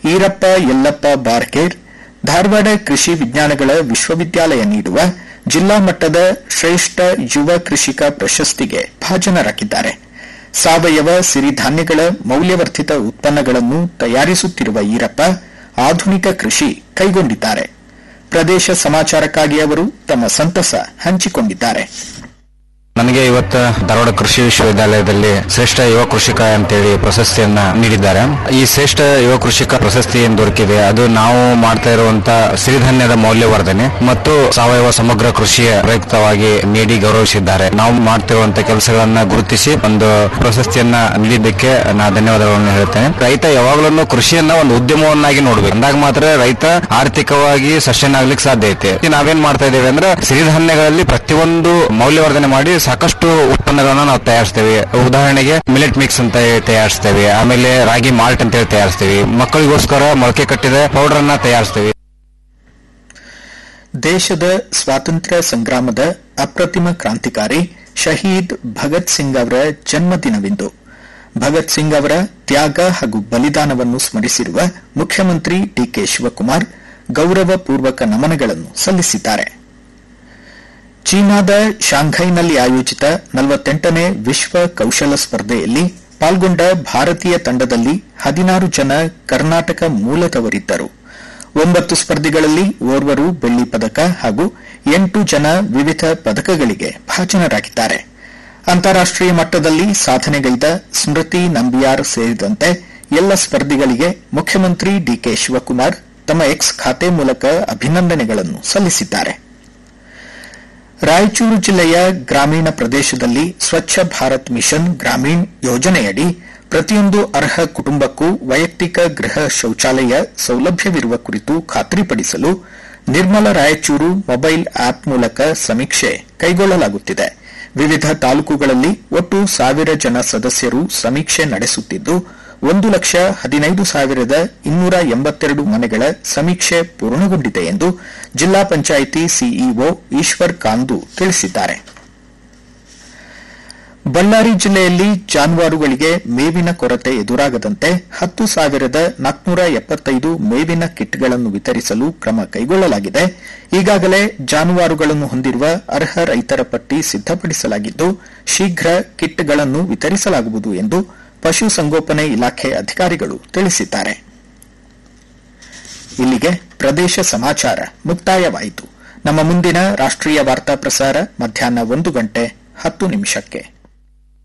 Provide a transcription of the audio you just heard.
ಈರಪ್ಪ ಯಲ್ಲಪ್ಪ ಬಾರ್ಕೇರ್ ಧಾರವಾಡ ಕೃಷಿ ವಿಜ್ಞಾನಗಳ ವಿಶ್ವವಿದ್ಯಾಲಯ ನೀಡುವ ಜಿಲ್ಲಾ ಮಟ್ಟದ ಶ್ರೇಷ್ಠ ಯುವ ಕೃಷಿಕ ಪ್ರಶಸ್ತಿಗೆ ಭಾಜನರಾಗಿದ್ದಾರೆ ಸಾವಯವ ಸಿರಿಧಾನ್ಯಗಳ ಮೌಲ್ಯವರ್ಧಿತ ಉತ್ಪನ್ನಗಳನ್ನು ತಯಾರಿಸುತ್ತಿರುವ ಈರಪ್ಪ ಆಧುನಿಕ ಕೃಷಿ ಕೈಗೊಂಡಿದ್ದಾರೆ ಪ್ರದೇಶ ಸಮಾಚಾರಕ್ಕಾಗಿ ಅವರು ತಮ್ಮ ಸಂತಸ ಹಂಚಿಕೊಂಡಿದ್ದಾರೆ ನನಗೆ ಇವತ್ತು ಧಾರವಾಡ ಕೃಷಿ ವಿಶ್ವವಿದ್ಯಾಲಯದಲ್ಲಿ ಶ್ರೇಷ್ಠ ಯುವ ಕೃಷಿಕ ಅಂತೇಳಿ ಪ್ರಶಸ್ತಿಯನ್ನ ನೀಡಿದ್ದಾರೆ ಈ ಶ್ರೇಷ್ಠ ಯುವ ಕೃಷಿಕ ಪ್ರಶಸ್ತಿ ಏನು ದೊರಕಿದೆ ಅದು ನಾವು ಮಾಡ್ತಾ ಇರುವಂತ ಸಿರಿಧಾನ್ಯದ ಮೌಲ್ಯವರ್ಧನೆ ಮತ್ತು ಸಾವಯವ ಸಮಗ್ರ ಕೃಷಿಯ ಪ್ರಯುಕ್ತವಾಗಿ ನೀಡಿ ಗೌರವಿಸಿದ್ದಾರೆ ನಾವು ಮಾಡ್ತಿರುವಂತ ಕೆಲಸಗಳನ್ನ ಗುರುತಿಸಿ ಒಂದು ಪ್ರಶಸ್ತಿಯನ್ನ ನೀಡಿದ್ದಕ್ಕೆ ನಾ ಧನ್ಯವಾದಗಳನ್ನು ಹೇಳ್ತೇನೆ ರೈತ ಯಾವಾಗಲೂ ಕೃಷಿಯನ್ನ ಒಂದು ಉದ್ಯಮವನ್ನಾಗಿ ನೋಡ್ಬೇಕು ಅಂದಾಗ ಮಾತ್ರ ರೈತ ಆರ್ಥಿಕವಾಗಿ ಸಸ್ಯನಾಗ್ಲಿಕ್ಕೆ ಸಾಧ್ಯ ಐತೆ ಈ ನಾವೇನ್ ಮಾಡ್ತಾ ಇದ್ದೇವೆ ಅಂದ್ರೆ ಸಿರಿಧಾನ್ಯಗಳಲ್ಲಿ ಪ್ರತಿಯೊಂದು ಮೌಲ್ಯವರ್ಧನೆ ಮಾಡಿ ಸಾಕಷ್ಟು ಉತ್ಪನ್ನಗಳನ್ನ ನಾವು ತಯಾರಿಸ್ತೇವೆ ಉದಾಹರಣೆಗೆ ಮಿಲೆಟ್ ಮಿಕ್ಸ್ ಅಂತ ಹೇಳಿ ತಯಾರಿಸ್ತೇವೆ ಆಮೇಲೆ ರಾಗಿ ಮಾಲ್ಟ್ ಅಂತ ಹೇಳಿ ತಯಾರಿಸ್ತೇವೆ ಮಕ್ಕಳಿಗೋಸ್ಕರ ಮೊಳಕೆ ಕಟ್ಟಿದ ಪೌಡರ್ ಅನ್ನ ತಯಾರಿಸ್ತೇವೆ ದೇಶದ ಸ್ವಾತಂತ್ರ್ಯ ಸಂಗ್ರಾಮದ ಅಪ್ರತಿಮ ಕ್ರಾಂತಿಕಾರಿ ಶಹೀದ್ ಭಗತ್ ಸಿಂಗ್ ಅವರ ಜನ್ಮದಿನವಿಂದು ಭಗತ್ ಸಿಂಗ್ ಅವರ ತ್ಯಾಗ ಹಾಗೂ ಬಲಿದಾನವನ್ನು ಸ್ಮರಿಸಿರುವ ಮುಖ್ಯಮಂತ್ರಿ ಡಿಕೆ ಶಿವಕುಮಾರ್ ಗೌರವಪೂರ್ವಕ ನಮನಗಳನ್ನು ಸಲ್ಲಿಸಿದ್ದಾರೆ ಚೀನಾದ ಶಾಂಘೈನಲ್ಲಿ ಆಯೋಜಿತ ನಲವತ್ತೆಂಟನೇ ವಿಶ್ವ ಕೌಶಲ ಸ್ಪರ್ಧೆಯಲ್ಲಿ ಪಾಲ್ಗೊಂಡ ಭಾರತೀಯ ತಂಡದಲ್ಲಿ ಹದಿನಾರು ಜನ ಕರ್ನಾಟಕ ಮೂಲದವರಿದ್ದರು ಒಂಬತ್ತು ಸ್ಪರ್ಧೆಗಳಲ್ಲಿ ಓರ್ವರು ಬೆಳ್ಳಿ ಪದಕ ಹಾಗೂ ಎಂಟು ಜನ ವಿವಿಧ ಪದಕಗಳಿಗೆ ಭಾಜನರಾಗಿದ್ದಾರೆ ಅಂತಾರಾಷ್ಟೀಯ ಮಟ್ಟದಲ್ಲಿ ಸಾಧನೆಗೈದ ಸ್ಮೃತಿ ನಂಬಿಯಾರ್ ಸೇರಿದಂತೆ ಎಲ್ಲ ಸ್ಪರ್ಧಿಗಳಿಗೆ ಮುಖ್ಯಮಂತ್ರಿ ಡಿಕೆ ಶಿವಕುಮಾರ್ ತಮ್ಮ ಎಕ್ಸ್ ಖಾತೆ ಮೂಲಕ ಅಭಿನಂದನೆಗಳನ್ನು ಸಲ್ಲಿಸಿದ್ದಾರೆ ರಾಯಚೂರು ಜಿಲ್ಲೆಯ ಗ್ರಾಮೀಣ ಪ್ರದೇಶದಲ್ಲಿ ಸ್ವಚ್ಛ ಭಾರತ್ ಮಿಷನ್ ಗ್ರಾಮೀಣ್ ಯೋಜನೆಯಡಿ ಪ್ರತಿಯೊಂದು ಅರ್ಹ ಕುಟುಂಬಕ್ಕೂ ವೈಯಕ್ತಿಕ ಗೃಹ ಶೌಚಾಲಯ ಸೌಲಭ್ಯವಿರುವ ಕುರಿತು ಖಾತ್ರಿಪಡಿಸಲು ನಿರ್ಮಲ ರಾಯಚೂರು ಮೊಬೈಲ್ ಆಪ್ ಮೂಲಕ ಸಮೀಕ್ಷೆ ಕೈಗೊಳ್ಳಲಾಗುತ್ತಿದೆ ವಿವಿಧ ತಾಲೂಕುಗಳಲ್ಲಿ ಒಟ್ಟು ಸಾವಿರ ಜನ ಸದಸ್ಯರು ಸಮೀಕ್ಷೆ ನಡೆಸುತ್ತಿದ್ದು ಒಂದು ಲಕ್ಷ ಹದಿನೈದು ಸಾವಿರದ ಇನ್ನೂರ ಎಂಬತ್ತೆರಡು ಮನೆಗಳ ಸಮೀಕ್ಷೆ ಪೂರ್ಣಗೊಂಡಿದೆ ಎಂದು ಜಿಲ್ಲಾ ಪಂಚಾಯಿತಿ ಸಿಇಒ ಈಶ್ವರ್ ಕಾಂದು ತಿಳಿಸಿದ್ದಾರೆ ಬಳ್ಳಾರಿ ಜಿಲ್ಲೆಯಲ್ಲಿ ಜಾನುವಾರುಗಳಿಗೆ ಮೇವಿನ ಕೊರತೆ ಎದುರಾಗದಂತೆ ಹತ್ತು ಸಾವಿರದ ನಾಲ್ಕುನೂರ ಎಪ್ಪತ್ತೈದು ಮೇವಿನ ಕಿಟ್ಗಳನ್ನು ವಿತರಿಸಲು ಕ್ರಮ ಕೈಗೊಳ್ಳಲಾಗಿದೆ ಈಗಾಗಲೇ ಜಾನುವಾರುಗಳನ್ನು ಹೊಂದಿರುವ ಅರ್ಹ ರೈತರ ಪಟ್ಟಿ ಸಿದ್ದಪಡಿಸಲಾಗಿದ್ದು ಶೀಘ್ರ ಕಿಟ್ಗಳನ್ನು ವಿತರಿಸಲಾಗುವುದು ಎಂದು ಪಶುಸಂಗೋಪನೆ ಇಲಾಖೆ ಅಧಿಕಾರಿಗಳು ತಿಳಿಸಿದ್ದಾರೆ ಇಲ್ಲಿಗೆ ಪ್ರದೇಶ ಸಮಾಚಾರ ಮುಕ್ತಾಯವಾಯಿತು ನಮ್ಮ ಮುಂದಿನ ರಾಷ್ಟ್ರೀಯ ವಾರ್ತಾ ಪ್ರಸಾರ ಮಧ್ಯಾಹ್ನ ಒಂದು ಗಂಟೆ ಹತ್ತು ನಿಮಿಷಕ್ಕೆ